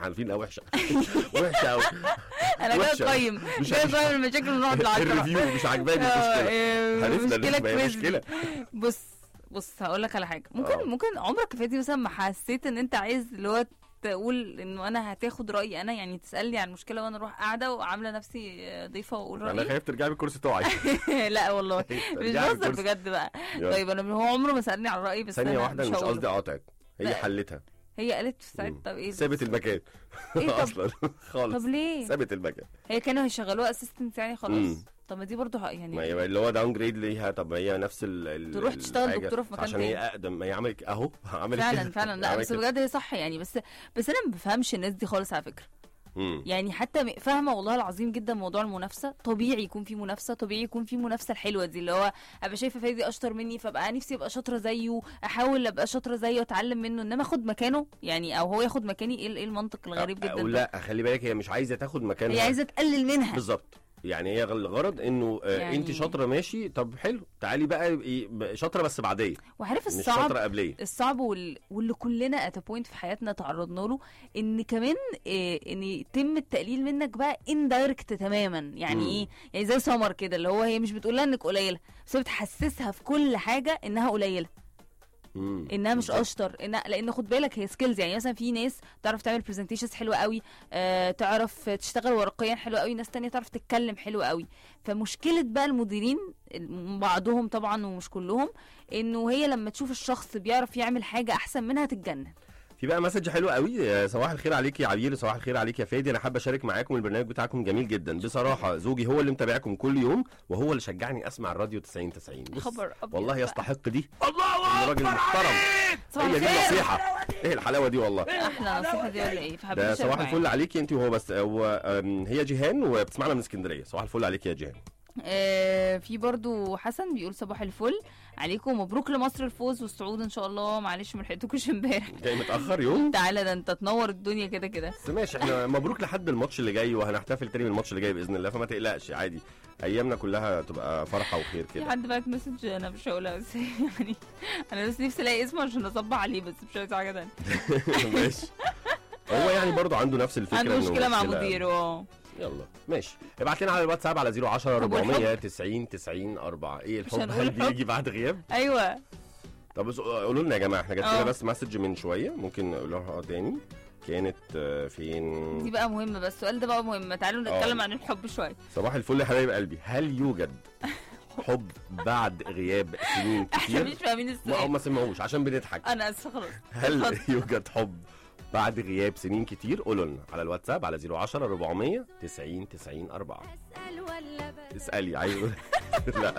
عارفين انها وحشه وحشه قوي انا جاي وحشة. اقيم مش جاي مش- اقيم المشاكل ونقعد العشرة الريفيو مش عاجباني المشكله عرفنا مشكله إن هي كويز مشكله بص بص هقول لك على حاجه ممكن آه. ممكن عمرك فادي مثلا ما حسيت ان انت عايز اللي هو تقول انه انا هتاخد رايي انا يعني تسالني عن المشكله وانا اروح قاعده وعامله نفسي ضيفه واقول انا رايي خايف ترجعي بالكرسي تقعي لا والله مش ترجعي بهزر بالكرسي. بجد بقى يلا. طيب انا هو عمره ما سالني عن رايي بس ثانيه أنا واحده أنا مش هقوله. قصدي اقاطعك هي لا. حلتها هي قالت في مم. ساعتها طب ايه سابت المكان إيه طب- اصلا خالص طب ليه سابت المكان هي كانوا هيشغلوها اسيستنت يعني خلاص مم. طب ما دي برضه حق ما يعني هي اللي هو داون جريد ليها طب ما هي نفس ال ال- تروح تشتغل الحاجة. دكتورة في مكان عشان هي تاني. اقدم ما هي عملت اهو عملت فعلا كده. فعلا لا عملت بس كده. بجد هي صح يعني بس بس انا ما بفهمش الناس دي خالص على فكره مم. يعني حتى م- فاهمه والله العظيم جدا موضوع المنافسه طبيعي يكون في منافسه طبيعي يكون في منافسه الحلوه دي اللي هو ابقى شايفه فادي اشطر مني فابقى نفسي ابقى شاطره زيه احاول ابقى شاطره زيه واتعلم منه انما اخد مكانه يعني او هو ياخد مكاني ايه ايه المنطق الغريب جدا او ده لا خلي بالك هي مش عايزه تاخد مكانها هي عايزه تقلل منها بالظبط يعني هي الغرض انه آه يعني- انت شاطره ماشي طب حلو تعالي بقى ابقي ب- شاطره بس بعديه وعارف مش الصعب شاطره قبليه الصعب وال... واللي كلنا ات بوينت في حياتنا تعرضنا له ان كمان إيه ان يتم التقليل منك بقى اندايركت تماما يعني مم. ايه يعني زي سمر كده اللي هو هي مش بتقول لها انك قليله بس هي بتحسسها في كل حاجه انها قليله مم. انها مش بالظبط. اشطر إنها لان خد بالك هي سكيلز يعني مثلا في ناس تعرف تعمل برزنتيشنز حلوه قوي آه تعرف تشتغل ورقيا حلو قوي ناس تانية تعرف تتكلم حلو قوي فمشكله بقى المديرين بعضهم طبعا ومش كلهم انه هي لما تشوف الشخص بيعرف يعمل حاجه احسن منها تتجنن في بقى مسج حلو قوي آه، صباح الخير عليك يا عبير صباح الخير عليك يا فادي انا حابه اشارك معاكم البرنامج بتاعكم جميل جدا بصراحه زوجي هو اللي متابعكم كل يوم وهو اللي شجعني اسمع الراديو 90 90 بص، خبر أبيض والله بقى. يستحق دي الله راجل محترم صباح هي دي الخير النصيحه ايه الحلاوه دي والله احلى نصيحه دي ولا ايه ده فحبيت صباح الفل عليكي انت وهو بس هو آم، هي جيهان وبتسمعنا من اسكندريه صباح الفل عليك يا جيهان آه في برضو حسن بيقول صباح الفل عليكم مبروك لمصر الفوز والصعود ان شاء الله معلش ما لحقتكوش امبارح جاي متاخر يوم تعالى ده انت تنور الدنيا كده كده بس ماشي احنا مبروك لحد الماتش اللي جاي وهنحتفل تاني بالماتش اللي جاي باذن الله فما تقلقش عادي ايامنا كلها تبقى فرحه وخير في كده حد بعت مسج انا مش هقولها بس يعني انا بس نفسي الاقي اسمه عشان اصبح عليه بس مش عايز حاجه تانية ماشي هو يعني برضو عنده نفس الفكره عنده إنه مشكله مع مشكلة. مديره اه يلا ماشي ابعت لنا على الواتساب على 010 طب والحب؟ 490 90 4 ايه مش الحب هنقول هل الحب؟ بيجي بعد غياب ايوه طب بس قولوا لنا يا جماعه احنا جات لنا اه. بس مسج من شويه ممكن نقولها تاني كانت آه، فين دي بقى مهمه بس السؤال ده بقى مهم تعالوا اه. نتكلم عن الحب شويه صباح الفل يا حبايب قلبي هل يوجد حب بعد غياب سنين احنا مش كتير فاهمين ما السؤال هم ما سمعوش عشان بنضحك انا اسفه خلاص هل اتفضل. يوجد حب بعد غياب سنين كتير قولوا لنا على الواتساب على 010 400 90 90 4 اسال ولا بلاش اسالي عايز لا